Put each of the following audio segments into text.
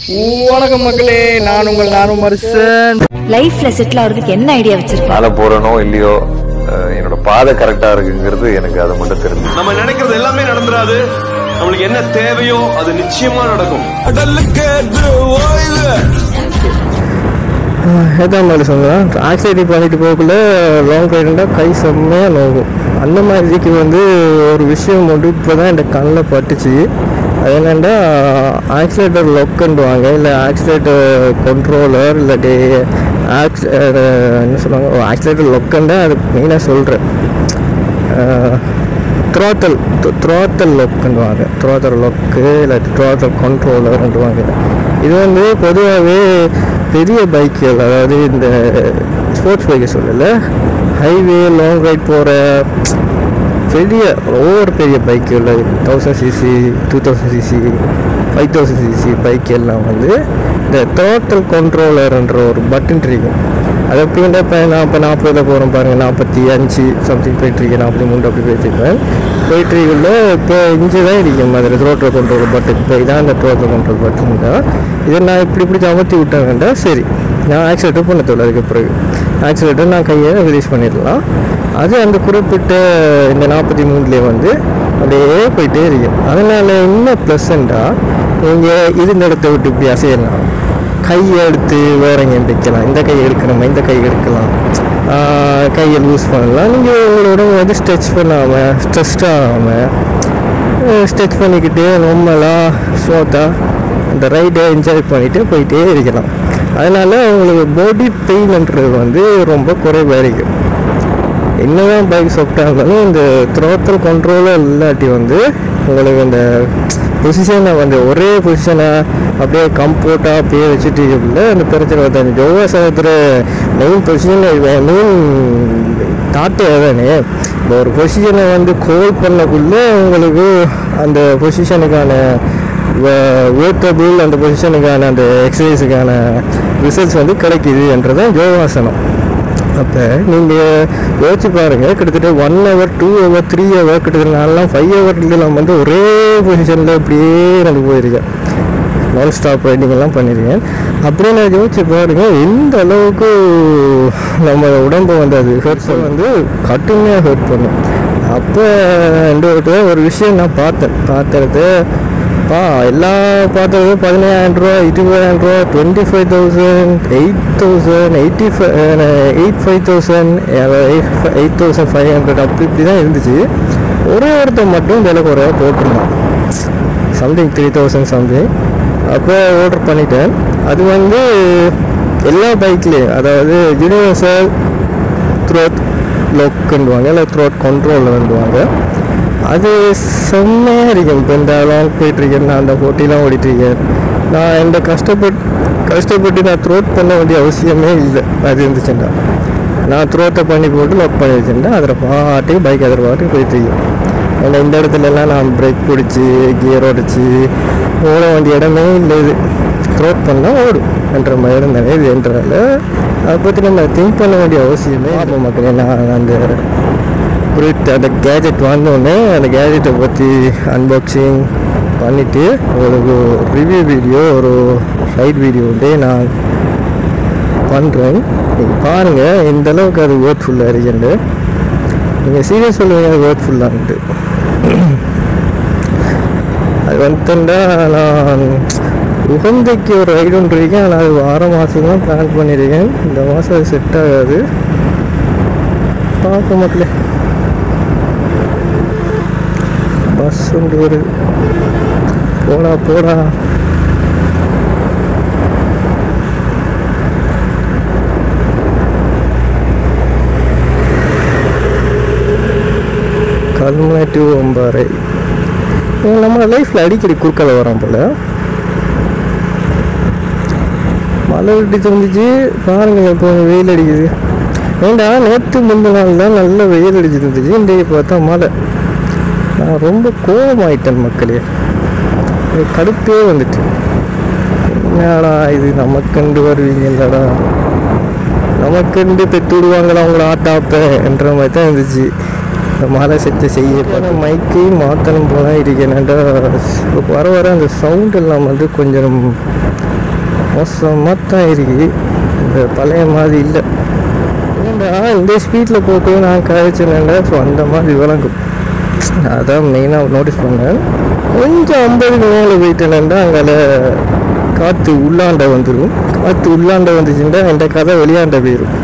வணக்கம் மக்களே நான் உங்கள் நானும் மருசன் லைஃப்ல செட்டில் ஆகிறதுக்கு என்ன ஐடியா வச்சிருக்க மேல போறனோ இல்லையோ அஹ் என்னோட பாதை கரெக்டா இருக்குங்கிறது எனக்கு அது மட்டும் தெரிஞ்சு நம்ம நினைக்கிறது எல்லாமே நடந்துராது நம்மளுக்கு என்ன தேவையோ அது நிச்சயமா நடக்கும் ஏதான் மாதிரி சொன்னேன் ஆக்சிடென்ட் பண்ணிட்டு போகக்குள்ள லாங் ரைடுண்டா கை செம்மையாக நோகும் அந்த மாதிரிக்கு வந்து ஒரு விஷயம் வந்து இப்போ தான் என் கண்ணில் பட்டுச்சு அது என்னென்னா ஆக்சிலேட்டர் லொக்குன்னுவாங்க இல்லை ஆக்சிலேட்டர் கண்ட்ரோலர் இல்லாட்டி ஆக்ஸ் என்ன சொல்லுவாங்க ஆக்சிலேட்டர் லொக்குன்னு அது மெயினாக சொல்கிறேன் த்ரோத்தல் த்ரோத்தல் லொக்குன்னுவாங்க த்ரோத்தல் லொக்கு இல்லாட்டி த்ரோத்தல் கண்ட்ரோலர்ன்றுவாங்க இது வந்து பொதுவாகவே பெரிய பைக்குகள் அதாவது இந்த ஸ்போர்ட்ஸ் பைக்கை சொல்லலை ஹைவே லாங் ரைட் போகிற பெரிய ஒவ்வொரு பெரிய பைக்குகள் thousand CC two thousand CC five thousand CC bike எல்லாம் வந்து இந்த த்ரோட்டல் கண்ட்ரோலர்ன்ற ஒரு பட்டன் இருக்கும் அது எப்படின்னா இப்போ நான் இப்போ நாற்பதில் போகிறோம் பாருங்கள் நாற்பத்தி அஞ்சு சம்திங் போயிட்டுருக்கேன் நாற்பத்தி மூணு அப்படி போயிட்டுருக்கேன் போயிட்டுருக்குள்ள இப்போ இங்கே தான் இருக்கும் அதில் த்ரோட்டல் கண்ட்ரோல் பட்டன் இப்போ இதான் அந்த த்ரோட்டல் கண்ட்ரோல் பட்டன் தான் இதை நான் இப்படி இப்படி அமர்த்தி விட்டாங்கண்டா சரி நான் ஆக்சிலேட்டர் பண்ண தேவை அதுக்கு பிறகு ஆக்சிலேட்டர் நான் கையை ரிலீஸ் பண்ணிடலாம் அது அந்த குறிப்பிட்ட இந்த நாற்பத்தி மூணுலேயே வந்து அப்படியே போயிட்டே இருக்கும் அதனால் இன்னும் ப்ளஸ்ஸண்டா நீங்கள் இருந்த இடத்த விட்டு இப்படி அசையலாம் கையை எடுத்து வேற எங்கேயும் வைக்கலாம் இந்த கை எடுக்கணுமா இந்த கை எடுக்கலாம் ஆஹ் கையை லூஸ் பண்ணலாம் நீங்கள் உங்களோட உடம்பு வந்து ஸ்ட்ரெச் பண்ணாமல் ஸ்ட்ரெஸ்ட் ஆகாமல் ஸ்ட்ரெச் பண்ணிக்கிட்டு நார்மலாக ஸ்மூத்தாக அந்த ரைடை என்ஜாய் பண்ணிவிட்டு போயிட்டே இருக்கலாம் அதனால் உங்களுக்கு பாடி பெயின்ன்றது வந்து ரொம்ப குறைவாக இருக்கும் என்னதான் பைக் சாஃப்டாக இருந்தாலும் இந்த த்ரோத்தல் கண்ட்ரோலாக இல்லாட்டி வந்து உங்களுக்கு இந்த பொசிஷனை வந்து ஒரே பொசிஷனை அப்படியே கம்ஃபோர்ட்டாக அப்படியே வச்சுட்டு இருக்குல்ல அந்த பிரச்சனை வந்து அந்த யோகாசனத்தில் மெயின் பொசிஷன் மெயின் தாட்டே தானே இப்போ ஒரு பொசிஷனை வந்து கோல் பண்ணக்குள்ளே உங்களுக்கு அந்த பொசிஷனுக்கான வேர்த்தபிள் அந்த பொசிஷனுக்கான அந்த எக்ஸசைஸுக்கான ரிசல்ட்ஸ் வந்து கிடைக்குது என்றதான் யோகாசனம் அப்போ நீங்கள் யோசிச்சு பாருங்கள் கிட்டத்தட்ட one hour two hour three hour கிட்டத்தட்ட நான்லாம் ஃபைவ் ஹவர்லாம் வந்து ஒரே பொசிஷனில் அப்படியே நடந்து போயிருக்கேன் நான் ஸ்டாப் ரைடிங் எல்லாம் பண்ணியிருக்கேன் அப்படியே நான் யோசிச்சு பாருங்கள் எந்த அளவுக்கு நம்ம உடம்பை வந்து அது ஹெர்ட்ஸை வந்து கட்டுமையாக ஹெர்ட் பண்ணும் அப்போ ரெண்டு ஒரு ஒரு விஷயம் நான் பார்த்தேன் பார்த்தது பா எல்லாம் பார்த்தது பதினையாயிரம் ரூபா இருபதாயிரம் ரூபா twenty five thousand eight thousand eighty five eight five thousand eight thousand five hundred அப்படி இப்படி தான் இருந்துச்சு ஒரே ஒருத்தன் மட்டும் விலை குறைய போட்டிருந்தான் சம்திங் த்ரீ தௌசண்ட் சம்திங் அப்போ ஆர்டர் பண்ணிட்டேன் அது வந்து எல்லா பைக்லேயும் அதாவது யூனிவர்சல் த்ரோட் லோக்குன்னுவாங்க இல்லை த்ரோட் கண்ட்ரோல் வந்துவாங்க அது செம்மையாக இருக்கும் இப்போ இந்த லாங் போயிட்டுருக்கேன் நான் அந்த போட்டிலாம் ஓடிட்டுருக்கேன் நான் எந்த கஷ்டப்பட்டு கஷ்டப்பட்டு நான் த்ரோட் பண்ண வேண்டிய அவசியமே இல்லை அது இருந்துச்சுண்டா நான் த்ரோட்டை பண்ணி போட்டு லாக் பண்ணி வச்சுட்டா அதில் பாட்டுக்கு பைக் அதில் பாட்டுக்கு போயிட்டுருக்கேன் ஏன்னா இந்த இடத்துலலாம் நான் பிரேக் பிடிச்சி கியர் உடச்சி ஓட வேண்டிய இடமே இல்லை இது த்ரோட் பண்ணால் ஓடும் என்ற மாதிரி இருந்தாங்க இது என்றால அதை பற்றி நம்ம திங்க் பண்ண வேண்டிய அவசியமே இல்லை மக்களே நான் அந்த குறித்து அந்த கேஜெட் வந்தோடனே அந்த கேஜெட்டை பற்றி அன்பாக்சிங் பண்ணிவிட்டு உங்களுக்கு ரிவ்யூ வீடியோ ஒரு ரைட் வீடியோ வந்து நான் பண்ணுறேன் நீங்கள் பாருங்கள் எந்த அளவுக்கு அது வேர்ட்ஃபுல்லாக இருக்குன்னு நீங்கள் சீரியஸ் சொல்லுவீங்க அது வேர்ட்ஃபுல்லான்ட்டு அது வந்துட்டா நான் உகந்தைக்கு ஒரு ரைடு ஒன்று இருக்கேன் ஆனால் அது வார மாதம் தான் பிளான் பண்ணியிருக்கேன் இந்த மாதம் அது செட் ஆகாது பார்க்க மக்களே பஸ் ஒன்று வருது போடா போடா கல்மேட்டு ஒம்பாறை இவன் நம்ம லைஃப்பில் அடிக்கடி குறுக்கால வரான் போல் மழை வெட்டி தெரிஞ்சிச்சு பாருங்க இப்போ வெயில் அடிக்குது ஏண்டா நேற்று முந்தின நாள் தான் நல்ல வெயில் அடிச்சுட்டு இருந்துச்சு இன்றைக்கு பார்த்தா மழை நான் ரொம்ப கோபமாயிட்டேன் மக்களே எனக்கு கடுப்பே வந்துட்டு என்னடா இது நமக்கண்டு வருவீங்களாடா நமக்கண்டு பெற்று விடுவாங்களா அவங்கள ஆட்டாப்ப என்ற மாதிரி தான் இருந்துச்சு இந்த மழை செஞ்ச செய்ய பார்த்தா மைக்கையும் மாற்றணும் போல இருக்கேன்டா இப்போ வர வர அந்த சவுண்ட் எல்லாம் வந்து கொஞ்சம் மோசமாக தான் இருக்குது இந்த பழைய மாதிரி இல்லை ஏன்டா இந்த ஸ்பீடில் போட்டு நான் காய்ச்சலேன்டா ஸோ அந்த மாதிரி விளங்கும் அதான் மெயினாக நோட்டீஸ் பண்ணேன் கொஞ்சம் ஐம்பதுக்கு மேலே போயிட்டேன்டா அங்கே காற்று உள்ளாண்ட வந்துடும் காற்று உள்ளாண்ட வந்துச்சுன்னா என் கதை வெளியாண்ட போயிடும்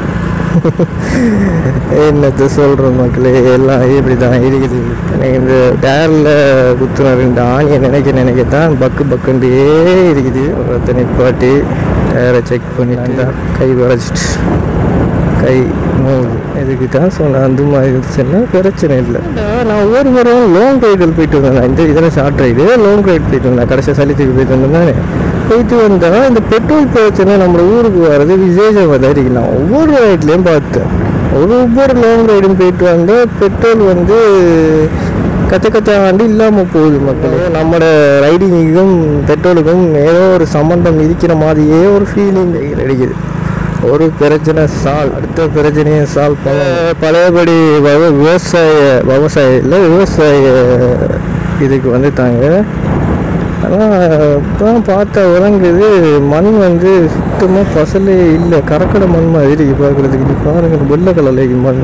என்னத்தை சொல்கிற மக்களே எல்லாம் இப்படி தான் இருக்குது எனக்கு இந்த டேரில் குத்துன ரெண்டு ஆணியை நினைக்க நினைக்க தான் பக்கு பக்குண்டே இருக்குது ஒருத்தர் நிப்பாட்டி டயரை செக் பண்ணிட்டு கை வளைச்சிட்டு கை மூவுது இதுக்கு தான் சொன்னேன் அந்த மாதிரி இருந்துச்சுன்னா பிரச்சனை இல்லை நான் ஒவ்வொரு முறையும் லாங் ரைடில் போயிட்டு வந்தேன் இந்த இதில் ஷார்ட் ரைடு லாங் ரைடு போயிட்டு வந்தேன் கடைசி சலித்துக்கு போயிட்டு வந்தேன் தானே போயிட்டு வந்தால் இந்த பெட்ரோல் பிரச்சனை நம்ம ஊருக்கு வர்றது விசேஷமாக தான் இருக்கு நான் ஒவ்வொரு ரைட்லேயும் பார்த்தேன் ஒரு ஒவ்வொரு லாங் ரைடும் போயிட்டு வந்தால் பெட்ரோல் வந்து கச்ச கச்சா வண்டி இல்லாமல் போகுது மக்களே நம்மளோட ரைடிங்குக்கும் பெட்ரோலுக்கும் ஏதோ ஒரு சம்மந்தம் இருக்கிற மாதிரியே ஒரு ஃபீலிங் கிடைக்குது ஒரு பிரச்சனை சால்வ் அடுத்த பிரச்சனையை சால்வ் பண்ண பழையபடி விவ- விவசாய விவசாய இல்லை விவசாய இதுக்கு வந்துட்டாங்க ஆனால் இப்போ பார்த்தா உறங்குது மண் வந்து சுத்தமாக பசலே இல்லை கரக்கடை மண் மாதிரி இருக்கு பார்க்குறதுக்கு இது பாருங்க வெள்ளை கலர்ல மண்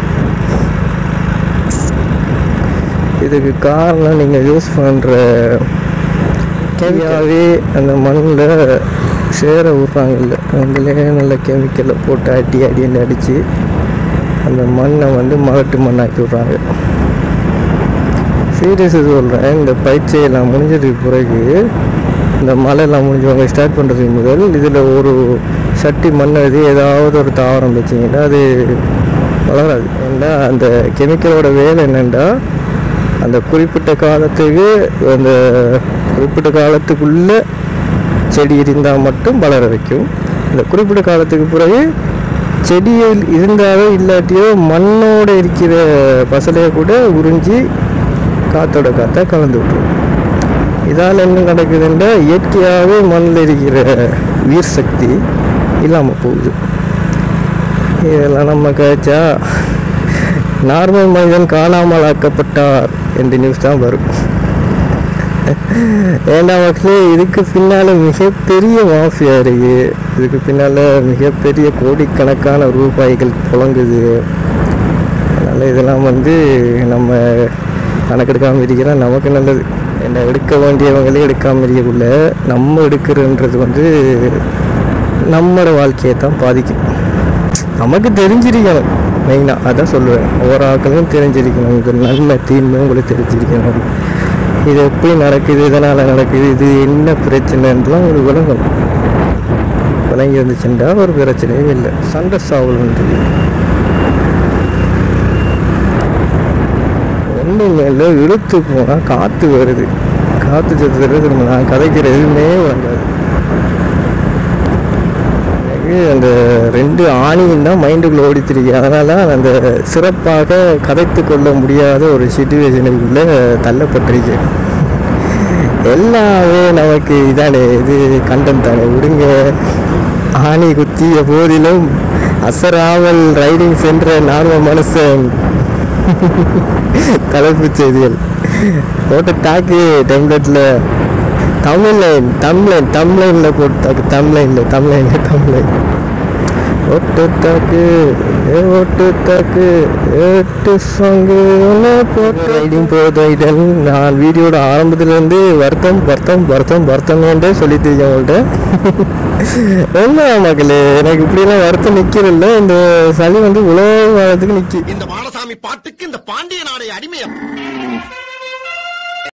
இதுக்கு காரணம் நீங்கள் யூஸ் பண்ணுற கெமியாவே அந்த மண்ணில் சேர விட்றாங்கல்ல அதுலேயே நல்ல கெமிக்கலை போட்டு அடி அடின்னு அடித்து அந்த மண்ணை வந்து மகட்டு மண்ணாக்கி விட்றாங்க சீரியஸ் சொல்கிறேன் இந்த பயிற்சியெல்லாம் முடிஞ்சதுக்கு பிறகு இந்த மழையெல்லாம் முடிஞ்சவங்க ஸ்டார்ட் பண்ணுறதுக்கு முதல் இதில் ஒரு சட்டி மண் எழுதி ஏதாவது ஒரு தாவரம் வச்சிங்கன்னா அது வளராது ஏன்னா அந்த கெமிக்கலோட வேலை என்னென்னா அந்த குறிப்பிட்ட காலத்துக்கு அந்த குறிப்பிட்ட காலத்துக்குள்ளே செடி இருந்தால் மட்டும் வளர வைக்கும் இந்த குறிப்பிட்ட காலத்துக்கு பிறகு செடியில் இருந்தாலோ இல்லாட்டியோ மண்ணோட இருக்கிற பசலையை கூட உறிஞ்சி காத்தோட காத்தா கலந்து விட்டுரும் இதால் என்ன நடக்குதுன்னா இயற்கையாகவே மண்ணில் இருக்கிற உயிர் சக்தி இல்லாமல் போகுது இதெல்லாம் நம்ம கழிச்சா நார்மல் மனிதன் காணாமல் ஆக்கப்பட்டார் என்ற நியூஸ் தான் வரும் ஏண்டா மக்களே இதுக்கு பின்னால் மிகப்பெரிய மாஃபியா இருக்கு இதுக்கு பின்னால் மிகப்பெரிய கோடிக்கணக்கான ரூபாய்கள் புழங்குது அதனால் இதெல்லாம் வந்து நம்ம கணக்கெடுக்காமல் இருக்கிறா நமக்கு நல்லது என்ன எடுக்க வேண்டியவங்களே எடுக்காமல் இருக்கக்குள்ள நம்ம எடுக்கிறன்றது வந்து நம்மளோட வாழ்க்கையை தான் பாதிக்கும் நமக்கு தெரிஞ்சிருக்கணும் மெயினாக அதான் சொல்லுவேன் ஒவ்வொரு ஆட்களும் தெரிஞ்சிருக்கணும் இது நன்மை தீன்மை உங்களுக்கு தெரிஞ்சிருக்கணும் இது எப்படி நடக்குது இதனால் நடக்குது இது என்ன பிரச்சனைன்றலாம் ஒரு விளங்கணும் விளங்கி இருந்துச்சுண்டா ஒரு பிரச்சனையும் இல்லை சண்டை சாவல்ன்றது ஒன்றும் இல்லை இழுத்து போனால் காற்று வருது காற்று சத்துறது திரும்ப நான் கதைக்கிற எதுவுமே வழங்காது எனக்கு அந்த ரெண்டு ஆணியும் தான் மைண்டுக்குள்ளே ஓடித்திருக்கு அதனால் அந்த சிறப்பாக கதைத்து கொள்ள முடியாத ஒரு சுச்சுவேஷனுக்குள்ளே தள்ளப்பட்டிருக்கேன் எல்லாமே நமக்கு இதானே இது கண்டம் தானே விடுங்க ஆணி குத்திய போதிலும் அசராமல் ரைடிங் சென்ற நார்ம மனுஷன் தலைப்புச் செய்திகள் போட்டு தாக்கு டெம்லெட்டில் தமிழ்லைன் தமிழ்லைன் தமிழ்லைனில் போட்டு தாக்கு தமிழ்லைனில் தமிழ்லைனில் தமிழ்லைன் ஒட்டு தாக்கு ஏ ஒட்டு தாக்கு எட்டு சாங்கு ஒன்று போட்டு ரைடிங் போதைடன் நான் வீடியோட ஆரம்பத்துலேருந்து வருத்தம் வருத்தம் வருத்தம் வருத்தம் என்றே சொல்லிட்டு இருக்கேன் உங்கள்கிட்ட என்ன மக்களே எனக்கு இப்படிலாம் வருத்தம் நிற்கிறதில்ல இந்த சளி வந்து உலக வாரத்துக்கு நிற்கி இந்த மாடசாமி பாட்டுக்கு இந்த பாண்டிய நாடைய அடிமையம்